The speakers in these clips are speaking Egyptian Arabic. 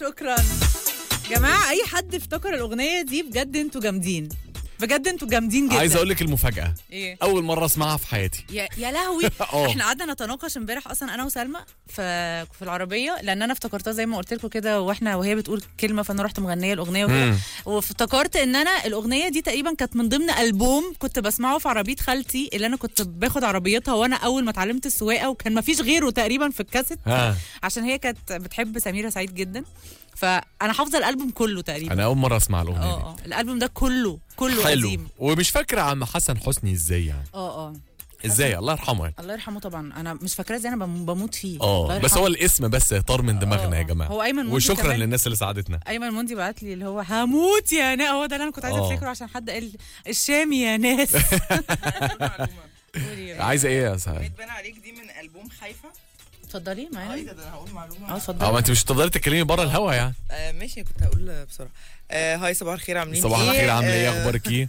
شكرا جماعه اي حد افتكر الاغنيه دي بجد انتوا جامدين بجد انتوا جامدين جدا عايز اقول لك المفاجاه ايه اول مره اسمعها في حياتي يا, يا لهوي اه. احنا قعدنا نتناقش امبارح اصلا انا وسلمى في في العربيه لان انا افتكرتها زي ما قلت لكم كده واحنا وهي بتقول كلمه فانا رحت مغنيه الاغنيه وكده مم. وافتكرت ان انا الاغنيه دي تقريبا كانت من ضمن البوم كنت بسمعه في عربيه خالتي اللي انا كنت باخد عربيتها وانا اول ما اتعلمت السواقه وكان ما فيش غيره تقريبا في الكاسيت ها عشان هي كانت بتحب سميره سعيد جدا فانا حافظه الالبوم كله تقريبا انا اول مره اسمع الاغنيه اه دي اه الالبوم ده كله كله حلو قديم ومش فاكره عم حسن حسني ازاي يعني اه اه ازاي الله يرحمه يعني الله يرحمه طبعا انا مش فاكراه ازاي انا بم- بموت فيه الله اه بس يرحمه. هو الاسم بس طار من دماغنا آه، يا جماعه هو أيمن منذ وشكرا كمان. للناس اللي ساعدتنا ايمن موندي بعت لي اللي هو هموت يا ناس هو ده اللي انا كنت عايزه آه. افتكره عشان حد قال الشامي يا ناس معلومه قولي يا عايزه ايه يا سعاد بتبان عليك دي من البوم خايفه اتفضلي اه ايه معايا ده ده انا هقول معلومه اه اه اتفضلي ما انت مش هتقدري تتكلمي بره الهوا يعني آه ماشي كنت هقول بسرعه آه هاي صباح الخير عاملين صباح ايه الخير عامله ايه آه، اخبارك ايه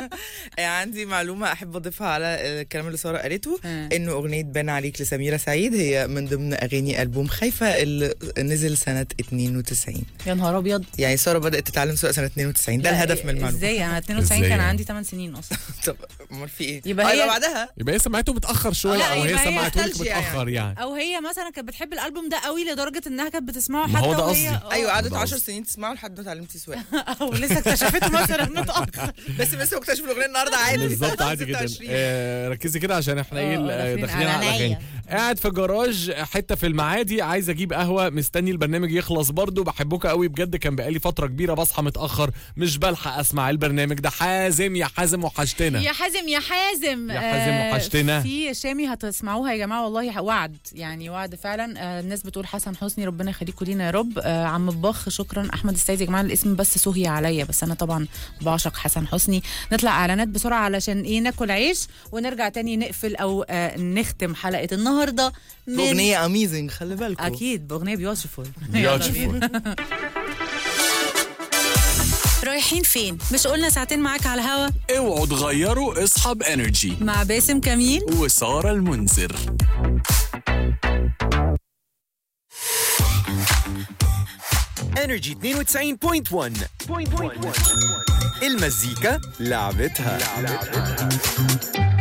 آه عندي معلومه احب اضيفها على الكلام اللي ساره قالته آه. انه اغنيه بان عليك لسميره سعيد هي من ضمن اغاني البوم خايفه اللي نزل سنه 92 يا نهار ابيض يعني ساره بدات تتعلم سواقه سنه 92 ده لا، الهدف من المعلومه ازاي انا 92 إزاي كان يعني؟ عندي 8 سنين اصلا طب امال في ايه يبقى آه، هي- بعدها يبقى هي سمعته متاخر شويه لا، او هي يبقى هي سمعته لك نوستالجيا متاخر يعني او هي مثلا كانت بتحب الالبوم ده قوي لدرجه انها كانت بتسمعه ما حتى هو ده وهي قصدي. آه. ايوه قعدت ده 10 قصدي. سنين تسمعه لحد ما اتعلمتي سواقه او لسه اكتشفته مثلا متاخر بس بس مكتشف الاغنيه النهارده عادي بالظبط عادي جدا 26. آه ركزي كده عشان احنا ايه آه، ال- داخلين داخلين على على الاغاني عينيا. قاعد في جراج حته في المعادي عايز اجيب قهوه مستني البرنامج يخلص برضو بحبكم قوي بجد كان بقالي فتره كبيره بصحى متاخر مش بلحق اسمع البرنامج ده حازم يا حازم وحشتنا يا حازم يا حازم يا حازم آه، وحشتنا. في شامي هتسمعوها يا جماعه والله وعد يعني وعد فعلا آه، الناس بتقول حسن حسني ربنا يخليكوا لينا يا رب آه، عم البخ شكرا احمد السيد يا جماعه الاسم بس سهي عليا بس انا طبعا بعشق حسن حسني نطلع اعلانات بسرعه علشان ايه ناكل عيش ونرجع تاني نقفل او آه، نختم حلقه النهارده من اغنيه اميزنج خلي بالكم اكيد باغنيه بيوتيفول Beautiful. رايحين فين مش قلنا ساعتين معاك على الهوا اوعوا تغيروا اصحاب انرجي مع باسم كميل وساره المنذر انرجي 92.1 المزيكا لعبتها